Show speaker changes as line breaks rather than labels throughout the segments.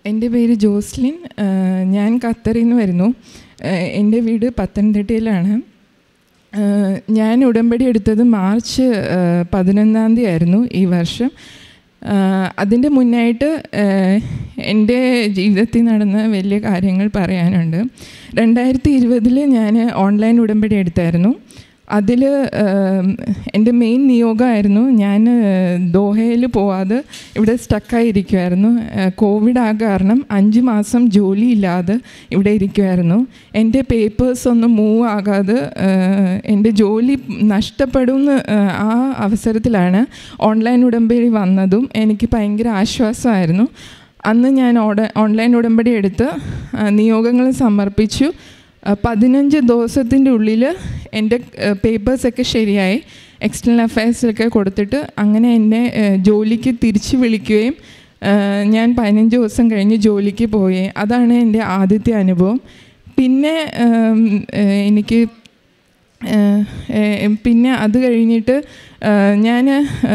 എൻ്റെ പേര് ജോസ്ലിൻ ആ, ഞാൻ ഖത്തറിൽ നിന്ന് വരുന്നു ആ, എൻ്റെ വീട് പത്തനംതിട്ടയിലാണ് ആ, ഞാൻ ഉടമ്പടി എടുത്തത് മാർച്ച് ആ, പതിനൊന്നാം തീയതി ആയിരുന്നു ഈ വർഷം ആ, അതിൻ്റെ മുന്നായിട്ട് ആ, എൻ്റെ ജീവിതത്തിൽ നടന്ന വലിയ കാര്യങ്ങൾ പറയാനുണ്ട് രണ്ടായിരത്തി ഇരുപതിൽ ഞാൻ ഓൺലൈൻ ഉടമ്പടി എടുത്തായിരുന്നു അതിൽ എൻ്റെ മെയിൻ നിയോഗമായിരുന്നു ഞാൻ ദോഹയിൽ പോവാതെ ഇവിടെ സ്റ്റക്കായിരിക്കുമായിരുന്നു കോവിഡ് ആ കാരണം അഞ്ച് മാസം ജോലി ഇല്ലാതെ ഇവിടെ ഇരിക്കുമായിരുന്നു എൻ്റെ പേപ്പേഴ്സ് ഒന്നും മൂവ് ആകാതെ ഏഹ്, എൻ്റെ ജോലി നഷ്ടപ്പെടുമെന്ന് ഏഹ്, ആ അവസരത്തിലാണ് ഓൺലൈൻ ഉടമ്പടി വന്നതും എനിക്ക് ഭയങ്കര ആശ്വാസമായിരുന്നു അന്ന് ഞാൻ ഓട ഓൺലൈൻ ഉടമ്പടി എടുത്ത് നിയോഗങ്ങൾ സമർപ്പിച്ചു ആ, പതിനഞ്ച് ദിവസത്തിൻ്റെ ഉള്ളിൽ എൻ്റെ പേപ്പേഴ്സൊക്കെ ശരിയായി എക്സ്റ്റേണൽ അഫയേഴ്സിലൊക്കെ കൊടുത്തിട്ട് അങ്ങനെ എന്നെ ഏ, ജോലിക്ക് തിരിച്ച് വിളിക്കുകയും ഏ, ഞാൻ പതിനഞ്ച് ദിവസം കഴിഞ്ഞ് ജോലിക്ക് പോയി അതാണ് എൻ്റെ ആദ്യത്തെ അനുഭവം പിന്നെ ഏം, ഏ, എനിക്ക് ഏഹ് ഏഹ് പിന്നെ അത് കഴിഞ്ഞിട്ട് ഞാൻ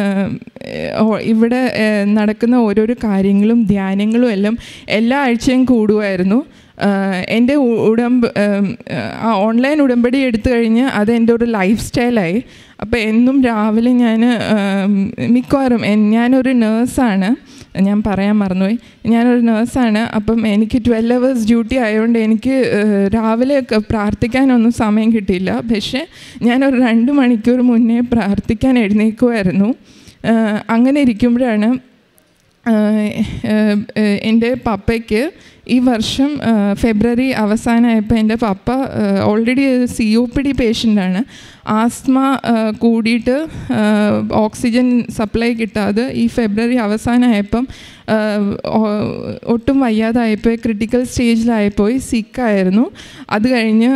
ഇവിടെ ഏഹ് നടക്കുന്ന ഓരോരോ കാര്യങ്ങളും ധ്യാനങ്ങളും എല്ലാം എല്ലാ ആഴ്ചയും കൂടുമായിരുന്നു ഏഹ് എൻ്റെ ഉ- ഉടമ്പ് ഏഹ് ആ ഓൺലൈൻ ഉടമ്പടി എടുത്തു കഴിഞ്ഞ് അത് എൻ്റെ ഒരു ലൈഫ് സ്റ്റൈലായി അപ്പോൾ എന്നും രാവിലെ ഞാൻ മിക്കവാറും എൻ- ഞാനൊരു നേഴ്സാണ് ഞാൻ പറയാൻ മറന്നുപോയി ഞാനൊരു നേഴ്സാണ് അപ്പം എനിക്ക് ട്വൽവ് അവേഴ്സ് ഡ്യൂട്ടി ആയതുകൊണ്ട് എനിക്ക് ഏഹ്, രാവിലെ ഒക്കെ പ്രാർത്ഥിക്കാനൊന്നും സമയം കിട്ടിയില്ല പക്ഷേ ഞാനൊരു രണ്ട് മണിക്കൂർ മുന്നേ പ്രാർത്ഥിക്കാൻ എഴുന്നേക്കുമായിരുന്നു ഏഹ്, അങ്ങനെ ഇരിക്കുമ്പോഴാണ് ഏഹ്, ഏഹ്, ഏഹ്, എൻ്റെ പപ്പയ്ക്ക് ഈ വർഷം ഏഹ്, ഫെബ്രുവരി അവസാനമായപ്പോൾ എൻ്റെ പപ്പ already C O P D പേഷ്യൻ്റാണ് ആസ്മ ഏഹ്, കൂടിയിട്ട് ഏഹ്, ഓക്സിജൻ സപ്ലൈ കിട്ടാതെ ഈ ഫെബ്രുവരി അവസാനമായപ്പം ഏഹ്, ഒ- ഒട്ടും വയ്യാതായപ്പോൾ ക്രിട്ടിക്കൽ സ്റ്റേജിലായപ്പോയി സിക്കായിരുന്നു അത് കഴിഞ്ഞ്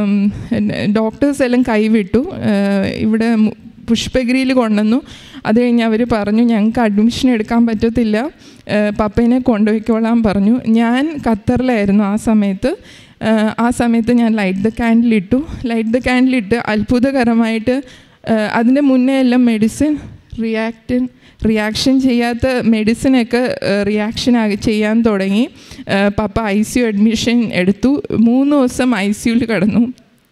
ഡോക്ടേഴ്സ് എല്ലാം കൈവിട്ടു ഏഹ്, ഇവിടെ മു- പുഷ്പഗിരിയിൽ കൊണ്ടുവന്നു അത് കഴിഞ്ഞ് അവർ പറഞ്ഞു ഞങ്ങൾക്ക് അഡ്മിഷൻ എടുക്കാൻ പറ്റത്തില്ല ഏഹ് പപ്പേനെ കൊണ്ടുപോയിക്കോളാൻ പറഞ്ഞു ഞാൻ ഖത്തറിലായിരുന്നു ആ സമയത്ത് ഏഹ് ആ സമയത്ത് ഞാൻ ലൈറ്റ് ദ ക്യാൻഡിൽ ഇട്ടു ലൈറ്റ് ദ ക്യാൻഡിൽ ഇട്ട് അത്ഭുതകരമായിട്ട് ഏഹ് അതിൻ്റെ മുന്നേ എല്ലാം മെഡിസിൻ റിയാക്റ്റിൻ റിയാക്ഷൻ ചെയ്യാത്ത മെഡിസിനൊക്കെ റിയാക്ഷൻ ആകി ചെയ്യാൻ തുടങ്ങി ഏഹ് പപ്പ ഐ സി യു അഡ്മിഷൻ എടുത്തു മൂന്ന് ദിവസം ഐ സി യുവിൽ കിടന്നു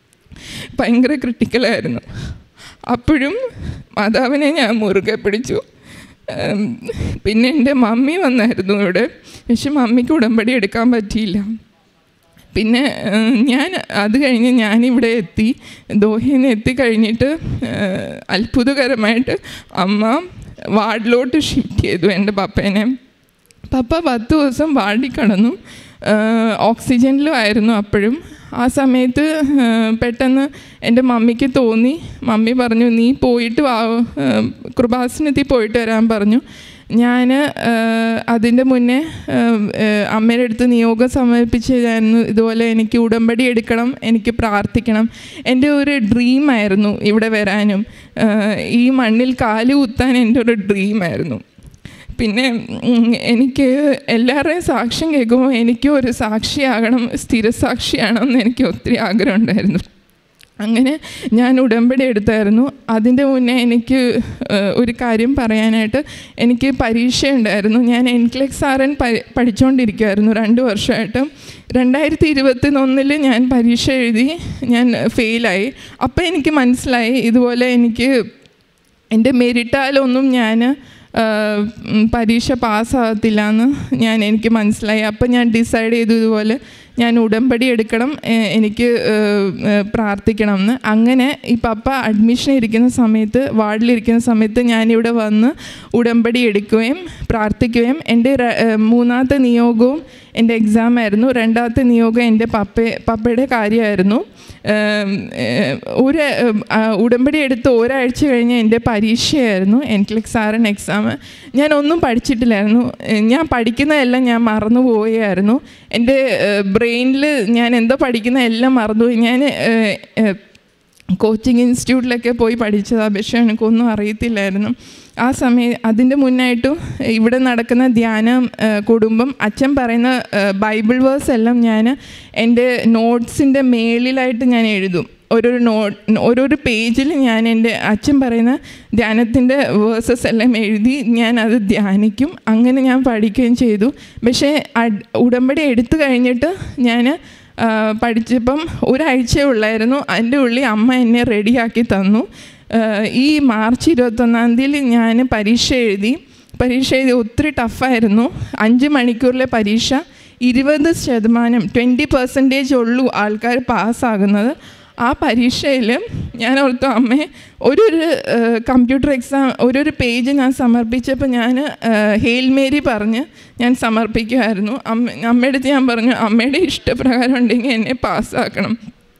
ഭയങ്കര ക്രിട്ടിക്കലായിരുന്നു അപ്പോഴും മാതാവിനെ ഞാൻ മുറുകെ പിടിച്ചു ഉം, പിന്നെ എൻ്റെ മമ്മി വന്നായിരുന്നു ഇവിടെ പക്ഷെ മമ്മിക്ക് ഉടമ്പടി എടുക്കാൻ പറ്റിയില്ല പിന്നെ ഉം, ഞാൻ അത് കഴിഞ്ഞ് ഞാനിവിടെ എത്തി ദോഹയിൽ നിന്ന് എത്തിക്കഴിഞ്ഞിട്ട് ഏഹ്, അത്ഭുതകരമായിട്ട് അമ്മ വാർഡിലോട്ട് ഷിഫ്റ്റ് ചെയ്തു എൻ്റെ പപ്പേനെ പപ്പ പത്ത് ദിവസം വാർഡിൽ കിടന്നു ഏഹ് ഓക്സിജനിലും ആയിരുന്നു അപ്പോഴും ആ സമയത്ത് ഏഹ് പെട്ടെന്ന് എൻ്റെ മമ്മിക്ക് തോന്നി മമ്മി പറഞ്ഞു നീ പോയിട്ട് വാ ഏഹ് കൃപാസനത്തിൽ പോയിട്ട് വരാൻ പറഞ്ഞു ഞാൻ അതിൻ്റെ മുന്നേ ഏഹ്, ഏഹ്, അമ്മയുടെ അടുത്ത് നിയോഗം സമർപ്പിച്ചതായിരുന്നു ഇതുപോലെ എനിക്ക് ഉടമ്പടി എടുക്കണം എനിക്ക് പ്രാർത്ഥിക്കണം എൻ്റെ ഒരു ഡ്രീമായിരുന്നു ഇവിടെ വരാനും ഏഹ്, ഈ മണ്ണിൽ കാല് കുത്താൻ എൻ്റെ ഒരു ഡ്രീമായിരുന്നു പിന്നെ ഉം, എനിക്ക് എല്ലാവരുടെയും സാക്ഷ്യം കേൾക്കുമ്പോൾ എനിക്കും ഒരു സാക്ഷിയാകണം സ്ഥിരസാക്ഷിയാകണം എന്ന് എനിക്ക് ഒത്തിരി ആഗ്രഹം ഉണ്ടായിരുന്നു അങ്ങനെ ഞാൻ ഉടമ്പടി എടുത്തായിരുന്നു അതിൻ്റെ മുന്നേ എനിക്ക് ഏഹ്, ഒരു കാര്യം പറയാനായിട്ട് എനിക്ക് പരീക്ഷയുണ്ടായിരുന്നു ഞാൻ എൻക്ലെക്സ് ആർ എൻ പഠിച്ചുകൊണ്ടിരിക്കുമായിരുന്നു രണ്ട് വർഷമായിട്ട് രണ്ടായിരത്തി ഇരുപത്തിനൊന്നിൽ ഞാൻ പരീക്ഷ എഴുതി ഞാൻ ഫെയിലായി അപ്പോൾ എനിക്ക് മനസ്സിലായി ഇതുപോലെ എനിക്ക് എൻ്റെ മെരിറ്റാലൊന്നും ഞാൻ ആഹ്, ഉം, പരീക്ഷ പാസ്സാകത്തില്ല എന്ന് ഞാൻ എനിക്ക് മനസ്സിലായി അപ്പം ഞാൻ ഡിസൈഡ് ചെയ്തു ഇതുപോലെ ഞാൻ ഉടമ്പടി എടുക്കണം ഏഹ്, എനിക്ക് ഏഹ്, ഏഹ്, പ്രാർത്ഥിക്കണം എന്ന് അങ്ങനെ ഈ പപ്പ അഡ്മിഷൻ ഇരിക്കുന്ന സമയത്ത് വാർഡിലിരിക്കുന്ന സമയത്ത് ഞാനിവിടെ വന്ന് ഉടമ്പടി എടുക്കുകയും പ്രാർത്ഥിക്കുകയും എൻ്റെ ര- ഏഹ്, മൂന്നാമത്തെ നിയോഗവും എൻ്റെ എക്സാം ആയിരുന്നു രണ്ടാമത്തെ നിയോഗം എൻ്റെ പപ്പ പപ്പയുടെ കാര്യമായിരുന്നു ഏം, ഏഹ്, ഒരു ഏഹ്, ആ, ഉടമ്പടി എടുത്ത് ഒരാഴ്ച കഴിഞ്ഞ് എൻ്റെ പരീക്ഷയായിരുന്നു എൻക്ലിക്സ് ആറിന് എക്സാം ഞാൻ ഒന്നും പഠിച്ചിട്ടില്ലായിരുന്നു ഏഹ്, ഞാൻ പഠിക്കുന്നതെല്ലാം ഞാൻ മറന്നു പോവുകയായിരുന്നു എൻ്റെ ബ്രെയിനിൽ ഞാൻ എന്തോ പഠിക്കുന്ന എല്ലാം മറന്നുപോയി ഞാൻ ഏഹ്, ഏഹ്, കോച്ചിങ് ഇൻസ്റ്റിറ്റ്യൂട്ടിലൊക്കെ പോയി പഠിച്ചതാണ് പക്ഷേ എനിക്കൊന്നും അറിയത്തില്ലായിരുന്നു ആ സമയം അതിൻ്റെ മുന്നായിട്ടും ഇവിടെ നടക്കുന്ന ധ്യാനം ആ, കുടുംബം അച്ഛൻ പറയുന്ന ആ, ബൈബിൾ വേഴ്സ് എല്ലാം ഞാൻ എൻ്റെ നോട്ട്സിൻ്റെ മേളിലായിട്ട് ഞാൻ എഴുതും ഓരോരോ നോ ഓരോരോ പേജിൽ ഞാൻ എൻ്റെ അച്ഛൻ പറയുന്ന ധ്യാനത്തിൻ്റെ വേഴ്സസ് എല്ലാം എഴുതി ഞാൻ അത് ധ്യാനിക്കും അങ്ങനെ ഞാൻ പഠിക്കുകയും ചെയ്തു പക്ഷേ അഡ്- ഉടമ്പടി എടുത്തു കഴിഞ്ഞിട്ട് ഞാൻ ആ, പഠിച്ചപ്പം ഒരാഴ്ചയേ ഉള്ളായിരുന്നു അതിൻ്റെ ഉള്ളിൽ അമ്മ എന്നെ റെഡിയാക്കി തന്നു ആ, ഈ മാർച്ച് ഇരുപത്തൊന്നാം തീയതി ഞാൻ പരീക്ഷ എഴുതി പരീക്ഷ എഴുതി ഒത്തിരി ടഫായിരുന്നു അഞ്ച് മണിക്കൂറിലെ പരീക്ഷ ഇരുപത് ശതമാനം ട്വൻറ്റി പെർസെൻറ്റേജ് ഉള്ളൂ ആൾക്കാർ പാസ്സാകുന്നത് ആ പരീക്ഷയിൽ ഞാൻ ഓർത്തു അമ്മേ ഒരു കമ്പ്യൂട്ടർ എക്സാം ഒരു പേജ് ഞാൻ സമർപ്പിച്ചപ്പോൾ ഞാൻ ഹെയിൽ മേരി പറഞ്ഞ് ഞാൻ സമർപ്പിക്കുമായിരുന്നു അമ്മ അമ്മയുടെ അടുത്ത് ഞാൻ പറഞ്ഞു അമ്മയുടെ ഇഷ്ടപ്രകാരം ഉണ്ടെങ്കിൽ എന്നെ പാസ്സാക്കണം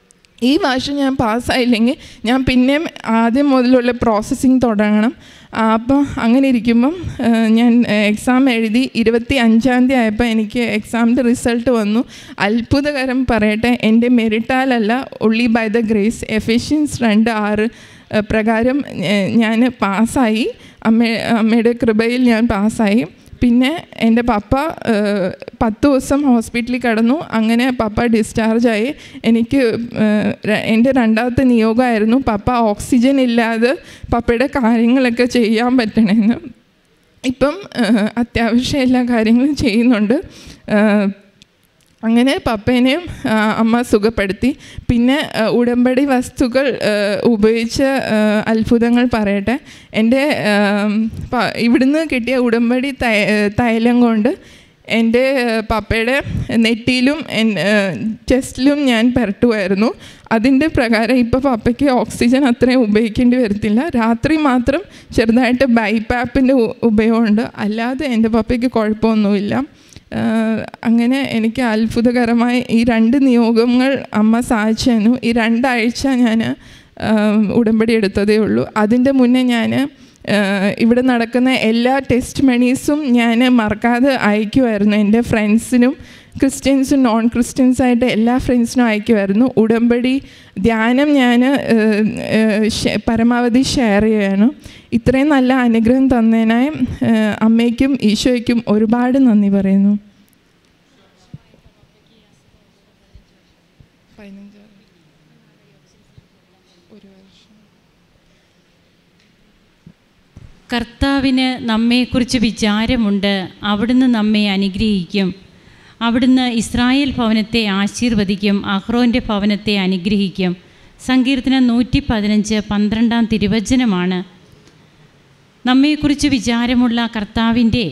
ഈ വർഷം ഞാൻ പാസ്സായില്ലെങ്കിൽ ഞാൻ പിന്നെയും ആദ്യം മുതലുള്ള പ്രോസസ്സിങ് തുടങ്ങണം ആ, അപ്പോൾ അങ്ങനെ ഇരിക്കുമ്പം ആ, ഞാൻ എക്സാം എഴുതി ഇരുപത്തി അഞ്ചാം തീയതി ആയപ്പോൾ എനിക്ക് എക്സാമിൻ്റെ റിസൾട്ട് വന്നു അത്ഭുതകരം പറയട്ടെ എൻ്റെ മെറിറ്റാലല്ല ഒള്ളി ബൈ ദ ഗ്രേസ് എഫിഷ്യൻസ് രണ്ട് ആറ് ആ, പ്രകാരം ഞാൻ പാസ്സായി അമ്മ അമ്മയുടെ കൃപയിൽ ഞാൻ പാസ്സായി പിന്നെ എൻ്റെ പപ്പ ഏഹ്, പത്ത് ദിവസം ഹോസ്പിറ്റലിൽ കിടന്നു അങ്ങനെ പപ്പ ഡിസ്ചാർജായി എനിക്ക് ഏഹ്, ര- എൻ്റെ രണ്ടാമത്തെ നിയോഗമായിരുന്നു പപ്പ ഓക്സിജൻ ഇല്ലാതെ പപ്പയുടെ കാര്യങ്ങളൊക്കെ ചെയ്യാൻ പറ്റണമെന്ന് ഇപ്പം ഏഹ്, അത്യാവശ്യം എല്ലാ കാര്യങ്ങളും ചെയ്യുന്നുണ്ട് ഏഹ്, അങ്ങനെ പപ്പേനെയും ആ, അമ്മ സുഖപ്പെടുത്തി പിന്നെ ആ, ഉടമ്പടി വസ്തുക്കൾ ആ, ഉപയോഗിച്ച ആ, അത്ഭുതങ്ങൾ പറയട്ടെ എൻ്റെ ആം, പ- ഇവിടുന്ന് കിട്ടിയ ഉടമ്പടി തൈ- തൈലം കൊണ്ട് എൻ്റെ ആ, പപ്പയുടെ നെറ്റിയിലും എൻ- ആ, ചെസ്റ്റിലും ഞാൻ പുരട്ടുമായിരുന്നു അതിൻ്റെ പ്രകാരം ഇപ്പോൾ പപ്പയ്ക്ക് ഓക്സിജൻ അത്രയും ഉപയോഗിക്കേണ്ടി വരത്തില്ല രാത്രി മാത്രം ചെറുതായിട്ട് ബൈപ്പാപ്പിൻ്റെ ഉപയോഗമുണ്ട് അല്ലാതെ എൻ്റെ പപ്പയ്ക്ക് കുഴപ്പമൊന്നുമില്ല ആഹ് അങ്ങനെ എനിക്ക് അത്ഭുതകരമായി ഈ രണ്ട് നിയോഗങ്ങൾ അമ്മ സാധിച്ചു തന്നു ഈ രണ്ടാഴ്ച ഞാൻ ഉടമ്പടി എടുത്തതേ ഉള്ളൂ അതിൻ്റെ മുന്നേ ഞാൻ ഇവിടെ നടക്കുന്ന എല്ലാ ടെസ്റ്റ് മണീസും ഞാൻ മറക്കാതെ അയക്കുമായിരുന്നു എൻ്റെ ഫ്രണ്ട്സിനും ക്രിസ്ത്യൻസും നോൺ ക്രിസ്ത്യൻസായിട്ട് എല്ലാ ഫ്രണ്ട്സിനും അയക്കുമായിരുന്നു ഉടമ്പടി ധ്യാനം ഞാൻ പരമാവധി ഷെയർ ചെയ്യാണ് ഇത്രയും നല്ല അനുഗ്രഹം തന്നതിനായി ഏഹ്, അമ്മയ്ക്കും ഈശോയ്ക്കും ഒരുപാട് നന്ദി പറയുന്നു
കർത്താവിന് നമ്മെക്കുറിച്ച് വിചാരമുണ്ട് അവിടുന്ന് നമ്മെ അനുഗ്രഹിക്കും അവിടുന്ന് ഇസ്രായേൽ ഭവനത്തെ ആശീർവദിക്കും അഹ്റോൻ്റെ ഭവനത്തെ അനുഗ്രഹിക്കും സങ്കീർത്തനം നൂറ്റി പതിനഞ്ച് പന്ത്രണ്ടാം തിരുവചനമാണ് നമ്മെക്കുറിച്ച് വിചാരമുള്ള കർത്താവിൻ്റെ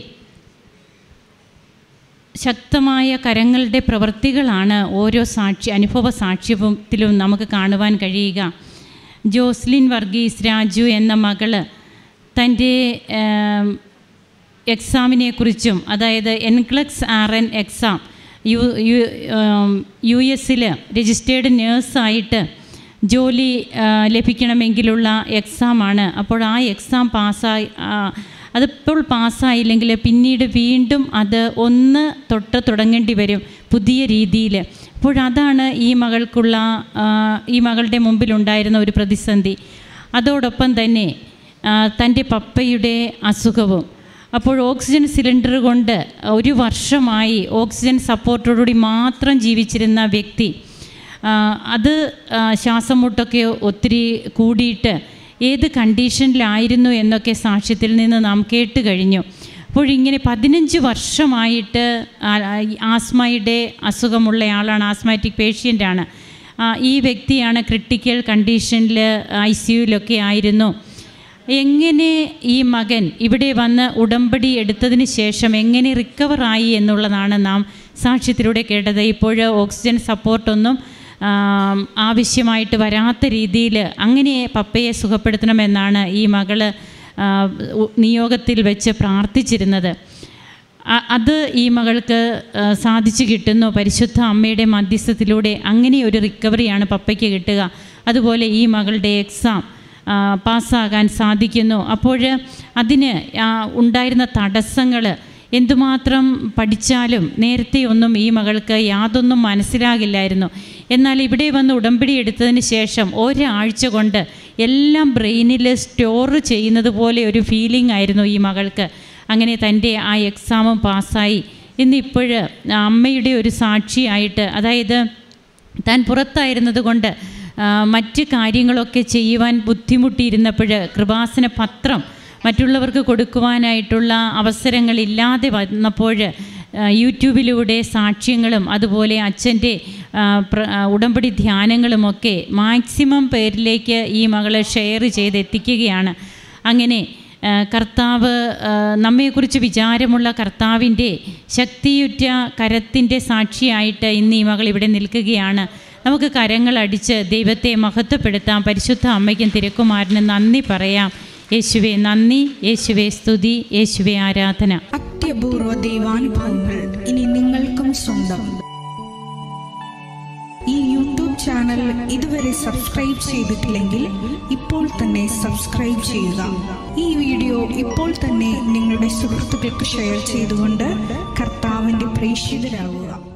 ശക്തമായ കരങ്ങളുടെ പ്രവൃത്തികളാണ് ഓരോ സാക്ഷി അനുഭവ സാക്ഷ്യത്തിലും നമുക്ക് കാണുവാൻ കഴിയുക ജോസ്ലിൻ വർഗീസ് രാജു എന്ന മകള് തൻ്റെ എക്സാമിനെക്കുറിച്ചും അതായത് NCLEX R N exam U U U എസിൽ രജിസ്റ്റേർഡ് നേഴ്സായിട്ട് ജോലി ആ, ലഭിക്കണമെങ്കിലുള്ള എക്സാമാണ് അപ്പോൾ ആ എക്സാം പാസ്സായി ആ, അതിപ്പോൾ പാസ്സായില്ലെങ്കിൽ പിന്നീട് വീണ്ടും അത് ഒന്ന് തൊട്ട് തുടങ്ങേണ്ടി വരും പുതിയ രീതിയിൽ അപ്പോൾ അതാണ് ഈ മകൾക്കുള്ള ആ, ഈ മകളുടെ മുമ്പിലുണ്ടായിരുന്ന ഒരു പ്രതിസന്ധി അതോടൊപ്പം തന്നെ ആ, തൻ്റെ പപ്പയുടെ അസുഖവും അപ്പോൾ ഓക്സിജൻ സിലിണ്ടർ കൊണ്ട് ഒരു വർഷമായി ഓക്സിജൻ സപ്പോർട്ടോടുകൂടി മാത്രം ജീവിച്ചിരുന്ന വ്യക്തി ആ, അത് ആ, ശ്വാസം മുട്ടൊക്കെ ഒത്തിരി കൂടിയിട്ട് ഏത് കണ്ടീഷനിലായിരുന്നു എന്നൊക്കെ സാക്ഷ്യത്തിൽ നിന്ന് നാം കേട്ട് കഴിഞ്ഞു അപ്പോൾ ഇങ്ങനെ പതിനഞ്ച് വർഷമായിട്ട് ആ, ആ, ഈ ആസ്മയുടെ അസുഖമുള്ളയാളാണ് ആസ്മാറ്റിക് പേഷ്യൻ്റാണ് ഈ വ്യക്തിയാണ് ക്രിട്ടിക്കൽ കണ്ടീഷനിൽ ഐ സിയുലൊക്കെ ആയിരുന്നു എങ്ങനെ ഈ മകൻ ഇവിടെ വന്ന് ഉടമ്പടി എടുത്തതിന് ശേഷം എങ്ങനെ റിക്കവറായി എന്നുള്ളതാണ് നാം സാക്ഷ്യത്തിലൂടെ കേട്ടത് ഇപ്പോൾ ഓക്സിജൻ സപ്പോർട്ടൊന്നും ആം, ആവശ്യമായിട്ട് വരാത്ത രീതിയിൽ അങ്ങനെ പപ്പയെ സുഖപ്പെടുത്തണമെന്നാണ് ഈ മകള് ആ, ഉ- നിയോഗത്തിൽ വെച്ച് പ്രാർത്ഥിച്ചിരുന്നത് അ- അത് ഈ മകൾക്ക് ആ, സാധിച്ചു കിട്ടുന്നു പരിശുദ്ധ അമ്മയുടെ മധ്യസ്ഥത്തിലൂടെ അങ്ങനെ ഒരു റിക്കവറിയാണ് പപ്പയ്ക്ക് കിട്ടുക അതുപോലെ ഈ മകളുടെ എക്സാം ആ, പാസ്സാകാൻ സാധിക്കുന്നു അപ്പോൾ അതിന് ആ, ഉണ്ടായിരുന്ന തടസ്സങ്ങൾ എന്തുമാത്രം പഠിച്ചാലും നേരത്തെ ഒന്നും ഈ മകൾക്ക് യാതൊന്നും മനസ്സിലാകില്ലായിരുന്നു എന്നാൽ ഇവിടെ വന്ന് ഉടമ്പടി എടുത്തതിന് ശേഷം ഒരാഴ്ച കൊണ്ട് എല്ലാം ബ്രെയിനിൽ സ്റ്റോർ ചെയ്യുന്നത് പോലെ ഒരു ഫീലിംഗ് ആയിരുന്നു ഈ മകൾക്ക് അങ്ങനെ തൻ്റെ ആ എക്സാമും പാസ്സായി ഇന്നിപ്പോൾ അമ്മയുടെ ഒരു സാക്ഷിയായിട്ട് അതായത് താൻ പുറത്തായിരുന്നത് കൊണ്ട് ആ, ആ, മറ്റ് കാര്യങ്ങളൊക്കെ ചെയ്യുവാൻ ബുദ്ധിമുട്ടിയിരുന്നപ്പോൾ കൃപാസന പത്രം മറ്റുള്ളവർക്ക് കൊടുക്കുവാനായിട്ടുള്ള അവസരങ്ങളില്ലാതെ വന്നപ്പോൾ ആ, യൂട്യൂബിലൂടെ സാക്ഷ്യങ്ങളും അതുപോലെ അച്ഛൻ്റെ ആ, പ്ര- ആ, ഉടമ്പടി ധ്യാനങ്ങളുമൊക്കെ മാക്സിമം പേരിലേക്ക് ഈ മകളെ ഷെയർ ചെയ്തെത്തിക്കുകയാണ് അങ്ങനെ ആ, കർത്താവ് ആ, നമ്മെക്കുറിച്ച് വിചാരമുള്ള കർത്താവിൻ്റെ ശക്തിയുറ്റ കരത്തിൻ്റെ സാക്ഷിയായിട്ട് ഇന്ന് ഈ മകൾ ഇവിടെ നിൽക്കുകയാണ് നമുക്ക് കരങ്ങളടിച്ച് ദൈവത്തെ മഹത്വപ്പെടുത്താം പരിശുദ്ധ അമ്മയ്ക്കും തിരക്കുമാരനും നന്ദി പറയാം യേശുവെ നന്ദി യേശുവെ സ്തുതി യേശുവെ ആരാധന
അത്യപൂർവ ദൈവാനുഭവങ്ങൾ ഇനി നിങ്ങൾക്കും സ്വന്തം ഈ യൂട്യൂബ് ചാനൽ ഇതുവരെ സബ്സ്ക്രൈബ് ചെയ്തിട്ടില്ലെങ്കിൽ ഇപ്പോൾ തന്നെ സബ്സ്ക്രൈബ് ചെയ്യുക ഈ വീഡിയോ ഇപ്പോൾ തന്നെ നിങ്ങളുടെ സുഹൃത്തുക്കൾക്ക് ഷെയർ ചെയ്തുകൊണ്ട് കർത്താവിൻ്റെ പ്രേക്ഷിതരാകുക